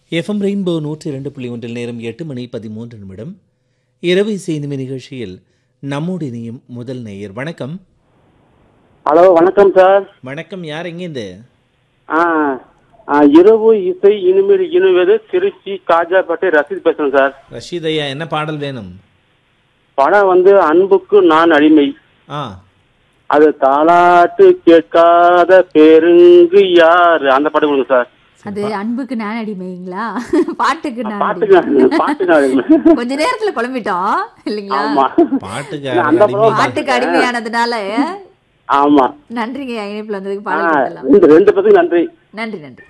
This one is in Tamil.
எஃப்எம் ரெயின்போ நூற்றி இரண்டு புள்ளி ஒன்றில் நேரம் எட்டு மணி பதிமூன்று நிமிடம் இரவு இசை இனிமை நிகழ்ச்சியில் நம்மோடு இணையும் முதல் நேயர் வணக்கம் ஹலோ வணக்கம் சார் வணக்கம் யார் எங்கேருந்து ஆ ஆ, இரவு இசை இனிமேல் இணுவது திருச்சி காஜாப்பேட்டை ரசீத் பேசுறேன் சார் ரஷீத் ஐயா என்ன பாடல் வேணும் படம் வந்து அன்புக்கு நான் அடிமை ஆ அது தாலாட்டு கேட்காத பெருங்கு யார் அந்த பாட்டு கொடுங்க சார் அது அன்புக்கு நான் அடிமைங்களா பாட்டுக்கு நான் பாட்டுக்கு அடிமை. பாட்டுக்கு அடிமை. கொஞ்ச நேரத்துல குழம்பிட்டோம் இல்லைங்களா ஆமா பாட்டுக்கு அந்த அடிமை படம் பாட்டுக்கு அடிமையானதுனால ஆமா நன்றிங்க இணைப்புல வந்ததுக்கு ஆ, பாடல் கொடுக்கலாம் இந்த ரெண்டு பேத்துக்கு நன்றி நன்றி நன்றி